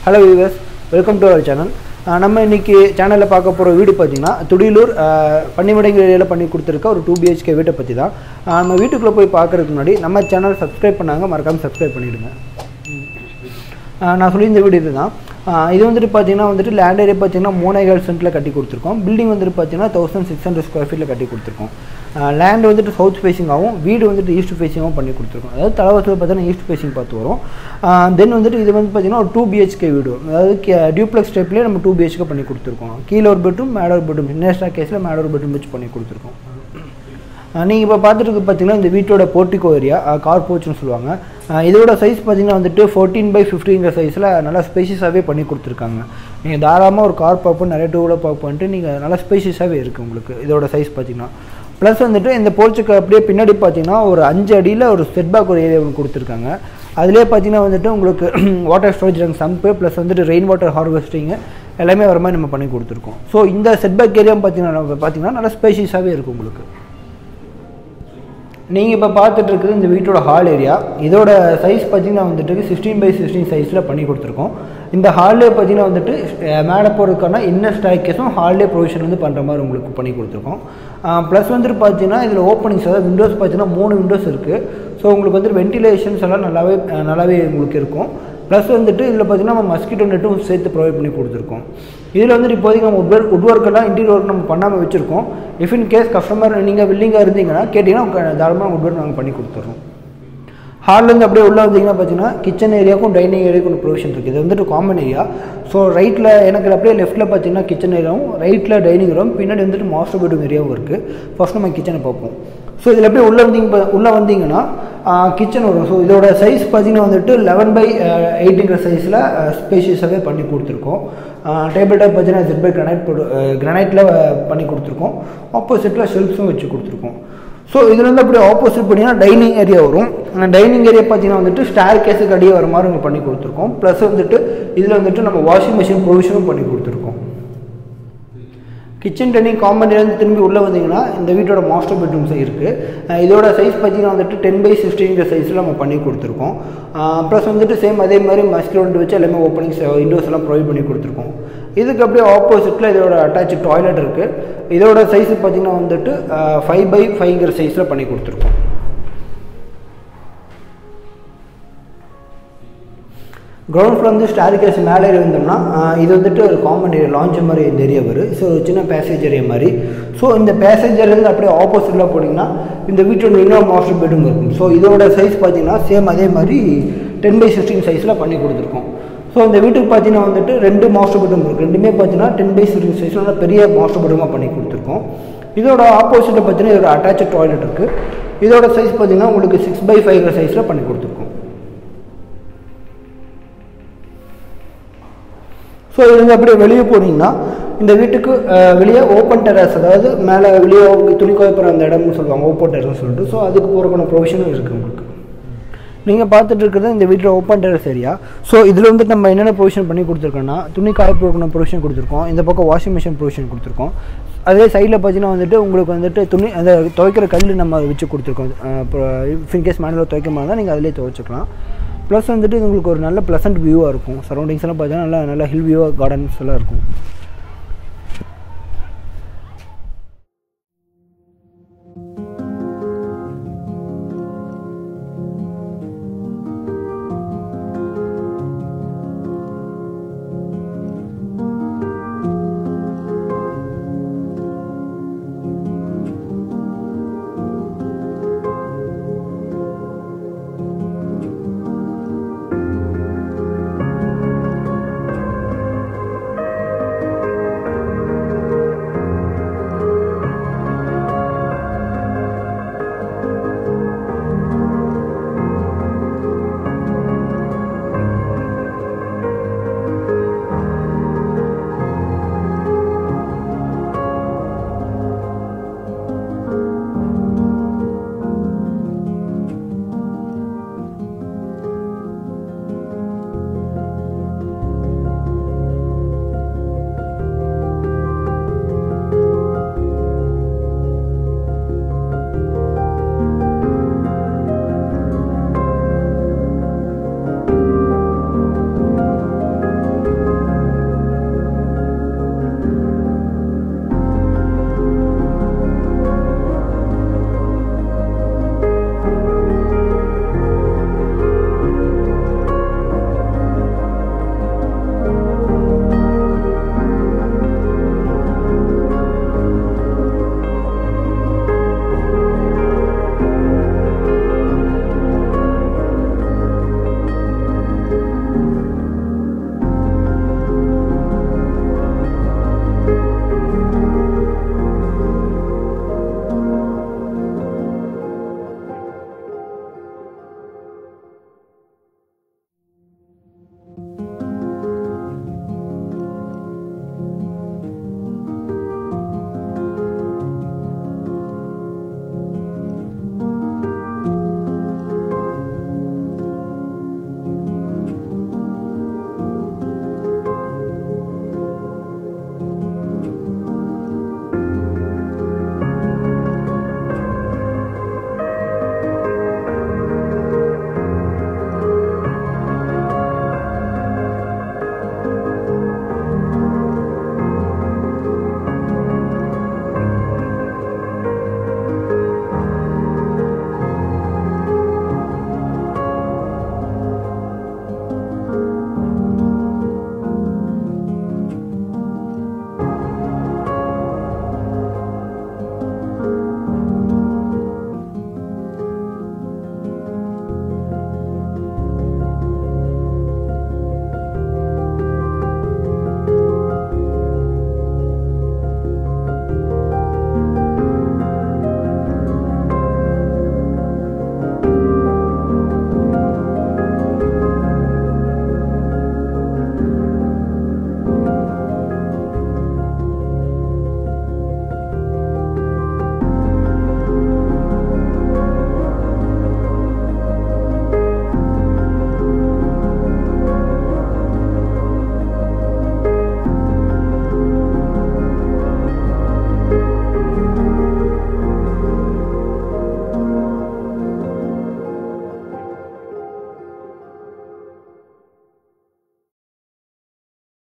hello viewers welcome to our channel நம்ம இன்னைக்கு சேனலில் பார்க்க போகிற வீடு பார்த்தீங்கன்னா துடியலூர் அஹ், பன்னிமடைங்கிற ஏரியாவில் பண்ணி கொடுத்துருக்க ஒரு டூ பிஹெச்கே வீட்டை பற்றி தான் அஹ், நம்ம வீட்டுக்குள்ளே போய் பார்க்கறதுக்கு முன்னாடி நம்ம சேனல் சப்ஸ்கிரைப் பண்ணாங்க மறக்காமல் சப்ஸ்கிரைப் பண்ணிவிடுங்க ஆஹ் நான் சொல்லியிருந்த வீடு இதுதான் ஆஹ் இது வந்துட்டு பார்த்தீங்கன்னா வந்துட்டு லேண்ட் ஏரியா பார்த்தீங்கன்னா மூணேகால் சென்ட்டில் கட்டி கொடுத்துருக்கோம் பில்டிங் வந்துட்டு பார்த்தீங்கன்னா தௌசண்ட் சிக்ஸ் ஹண்ட்ரட் ஸ்கொயர் ஃபீட்டில் கட்டி கொடுத்துருக்கோம் லேண்ட் வந்துட்டு சவுத் ஃபேஸிங்காகவும் வீடு வந்துட்டு ஈஸ்ட் ஃபேஸிங்காகவும் பண்ணி கொடுத்துருக்கோம் அதாவது தலைவரத்தில் பார்த்தீங்கன்னா ஈஸ்ட் ஃபேஸிங் பார்த்து வரும் தென் வந்துட்டு இது வந்து பார்த்தீங்கன்னா ஒரு டூ பிஹெச்கே வீடு அதாவது டியூப்ளெக்ஸ் டைப்லேயே நம்ம டூ பிஹெச்கே பண்ணி கொடுத்துருக்கோம் கீழே ஒரு பெட்ரூம் மேலே ஒரு பெட்ரூம் நேஸ்டா கேஸில் மேலே ஒரு பெட்ரூம் வச்சு பண்ணி கொடுத்துருக்கோம் நீங்கள் இப்போ பார்த்துட்டு இருக்கு பார்த்தீங்கன்னா இந்த வீட்டோட போர்ட்டிகோ ஏரியா கார் போர்ச்னு சொல்லுவாங்க அஹ் இதோட சைஸ் பார்த்தீங்கன்னா வந்துட்டு ஃபோர்டீன் பை ஃபிஃப்டிங்கிற சைஸில் நல்லா ஸ்பேசியஸாகவே பண்ணி கொடுத்துருக்காங்க நீங்கள் தாராளமாக ஒரு கார் பார்ப்போம் நிறைய டூ வீலர் பார்க் பண்ணிட்டு நீங்கள் நல்லா ஸ்பேசியஸாகவே இருக்குது உங்களுக்கு இதோட சைஸ் பார்த்தீங்கன்னா ப்ளஸ் வந்துட்டு இந்த போர்ச்சுக்கு அப்படியே பின்னாடி பார்த்தீங்கன்னா ஒரு அஞ்சு அடியில் ஒரு செட்பேக் ஒரு ஏரியா ஒன்று கொடுத்துருக்காங்க அதிலே பார்த்தீங்கன்னா வந்துட்டு உங்களுக்கு வாட்டர் ஸ்டோரேஜ் ரங் சம்பு ப்ளஸ் வந்துட்டு ரெயின் வாட்டர் ஹார்வெஸ்டிங்கு எல்லாமே வர மாதிரி நம்ம பண்ணி கொடுத்துருக்கோம் ஸோ இந்த செட்பேக் ஏரியா பார்த்தீங்கன்னா பார்த்தீங்கன்னா நல்லா ஸ்பேசியஸாகவே இருக்குது உங்களுக்கு நீங்கள் இப்போ பார்த்துட்டு இருக்குது இந்த வீட்டோட ஹால் ஏரியா இதோட சைஸ் பார்த்தீங்கன்னா வந்துட்டு சிக்ஸ்டீன் பை சிக்ஸ்டீன் சைஸில் பண்ணி கொடுத்துருக்கோம் இந்த ஹால்லே பார்த்தீங்கன்னா வந்துட்டு அஹ், மேலே போகிறதுக்கான இன்னர் ஸ்டாக்கேஸும் ஹால்லே ப்ரொவிஷன் வந்து பண்ணுற மாதிரி உங்களுக்கு பண்ணி கொடுத்துருக்கோம் ப்ளஸ் வந்துட்டு பார்த்தீங்கன்னா இதில் ஓப்பனிங்ஸ் அதாவது விண்டோஸ் பார்த்தீங்கன்னா மூணு விண்டோஸ் இருக்குது ஸோ உங்களுக்கு வந்து வென்டிலேஷன்ஸ் எல்லாம் நல்லாவே அஹ், நல்லாவே உங்களுக்கு இருக்கும் ப்ளஸ் வந்துட்டு இதில் பார்த்தீங்கன்னா நம்ம மஸ்கிட்டோ நெட்டும் சேர்த்து ப்ரொவைட் பண்ணி கொடுத்துருக்கோம் இதில் வந்துட்டு இப்போதைக்கு நம்ம உட் உட் ஒர்க்கெல்லாம் இன்டீரியர் ஒர்க் நம்ம பண்ணாமல் வச்சுருக்கோம் இஃப் இன் கேஸ் கஸ்டமர் நீங்கள் வில்லிங்காக இருந்தீங்கன்னா கேட்டிங்கன்னா உங்க தாராளமாக உட் ஒர்க் நாங்கள் பண்ணி கொடுத்துட்றோம் ஹால்லேருந்து அப்படியே உள்ளே வந்தீங்கன்னா பார்த்தீங்கன்னா கிச்சன் ஏரியாவுக்கும் டைனிங் ஏரியாவுக்கும் ஒரு ப்ரொவிஷன் இருக்குது இது வந்துட்டு காமன் ஏரியா ஸோ ரைட்டில் எனக்கு அப்படியே லெஃப்ட்டில் பார்த்தீங்கன்னா கிச்சன் ஏரியாவும் ரைட்டில் டைனிங் ரூம் பின்னாடி வந்துட்டு மாஸ்டர் பெட்ரூம் ஏரியாவும் இருக்குது ஃபர்ஸ்ட் நம்ம கிச்சனை பார்ப்போம் ஸோ இதில் அப்படியே உள்ளே வந்தீங்க உள்ளே வந்தீங்கன்னா கிச்சன் வரும் ஸோ இதோட சைஸ் பார்த்தீங்கன்னா வந்துட்டு லெவன் பை எயிட்டுங்கிற சைஸில் ஸ்பேஷியஸாகவே பண்ணி கொடுத்துருக்கோம் டேபிள் டாப் பார்த்தீங்கன்னா ஜெட் பை கிரனைட் கிரனைட்டில் பண்ணி கொடுத்துருக்கோம் ஆப்போசிட்டில் ஷெல்ஃப்ஸும் வச்சு கொடுத்துருக்கோம் ஸோ இதுல இருந்து அப்படியே ஆப்போசிட் பார்த்தீங்கன்னா டைனிங் ஏரியா வரும் டைனிங் ஏரியா பார்த்தீங்கன்னா வந்துட்டு ஸ்டார் கேஸுக்கு அடியே வர மாதிரி இங்கே பண்ணி கொடுத்துருக்கோம் ப்ளஸ் வந்துட்டு இதில் வந்துட்டு நம்ம வாஷிங் மிஷின் ப்ரொவிஷனும் பண்ணி கொடுத்துருக்கோம் கிச்சன் டைனிங் காம்பவுண்ட்லேருந்து திரும்பி உள்ளே வந்தீங்கன்னா இந்த வீட்டோட மாஸ்டர் பெட்ரூம்ஸ் இருக்குது இதோட சைஸ் பார்த்தீங்கன்னா வந்துட்டு டென் பை சிக்ஸ்டீங்கிற சைஸில் நம்ம பண்ணி கொடுத்துருக்கோம் ப்ளஸ் வந்துட்டு சேம் அதே மாதிரி மஸ்கிலோண்ட் வச்சு எல்லாமே ஓப்பனிங்ஸ் விண்டோஸ் எல்லாம் ப்ரொவைட் பண்ணி கொடுத்துருக்கோம் இதுக்கு அப்படியே ஆப்போசிட்டில் இதோட அட்டாச் டாய்லெட் இருக்குது இதோட சைஸ் பார்த்தீங்கன்னா வந்துட்டு ஃபைவ் பை ஃபைவ்ங்கிற சைஸில் பண்ணி கொடுத்துருக்கோம் கிரவுண்ட் ஃப்ளோர் வந்து ஸ்டார் கேஸ் மேலே ஏறி வந்தோம்னா ஆஹ், இது வந்துட்டு ஒரு காமன் ஏரியா லான்ச் மாதிரி இந்த ஏரியா வரும் ஸோ ஒரு சின்ன பேசேஜ் ஏரியா மாதிரி ஸோ இந்த பேசேஜர்லேருந்து அப்படியே ஆப்போசிட்டில் போனீங்கன்னா இந்த வீட்டோட இன்னொரு மாஸ்டர் பெட்ரூம் இருக்கும் ஸோ இதோட சைஸ் பார்த்தீங்கன்னா சேம் அதே மாதிரி டென் பை சிக்ஸ்டீன் சைஸில் பண்ணி கொடுத்துருக்கோம் ஸோ இந்த வீட்டுக்கு பார்த்தீங்கன்னா வந்துட்டு ரெண்டு மாஸ்டர் பெட்ரூம் இருக்குது ரெண்டுமே பார்த்தீங்கன்னா டென் பை சிக்ஸ்டீன் சைஸில் நல்லா பெரிய மாஸ்டர் பெட்ரூமாக பண்ணி கொடுத்துருக்கோம் இதோட ஆப்போசிட்டில் பார்த்தீங்கன்னா இதோட அட்டாச் டாய்லெட் இருக்குது இதோட சைஸ் பார்த்தீங்கன்னா உங்களுக்கு சிக்ஸ் பை ஃபைவ் சைஸில் பண்ணி கொடுத்துருக்கோம் ஸோ இதுங்க அப்படியே வெளியே போனீங்கன்னா இந்த வீட்டுக்கு அஹ், வெளியே ஓப்பன் டெரஸ் அதாவது மேலே வெளியே துணி குழப்புற அந்த இடம்னு சொல்லுவாங்க ஓப்பன் டெரஸ் சொல்லிட்டு ஸோ அதுக்கு போகிறக்கான ப்ரொவிஷனும் இருக்குது உங்களுக்கு நீங்கள் பார்த்துட்டு இருக்கிறது இந்த வீட்டில் ஓப்பன் டெரஸ் ஏரியா ஸோ இதில் வந்துட்டு நம்ம என்னென்ன ப்ரொவிஷன் பண்ணி கொடுத்துருக்கோன்னா துணி காய போடணும் ப்ரொவிஷன் கொடுத்துருக்கோம் இந்த பக்கம் வாஷிங் மிஷின் ப்ரொவிஷன் கொடுத்துருக்கோம் அதே சைடில் பார்த்தீங்கன்னா வந்துட்டு உங்களுக்கு வந்துட்டு துணி அந்த துவைக்கிற கல் நம்ம வச்சு கொடுத்துருக்கோம் அப்புறம் இன்கேஸ் மேனுவல் துவைக்க மாதிரி தான் நீங்கள் அதிலே துவைச்சிக்கலாம் ப்ளஸ் வந்துட்டு இது உங்களுக்கு ஒரு நல்ல ப்ளசன்ட் வியூவாக இருக்கும் சரௌண்டிங்ஸ் எல்லாம் பார்த்தீங்கன்னா நல்லா நல்ல ஹில் வியூவாக கார்டன்ஸ் எல்லாம் இருக்கும்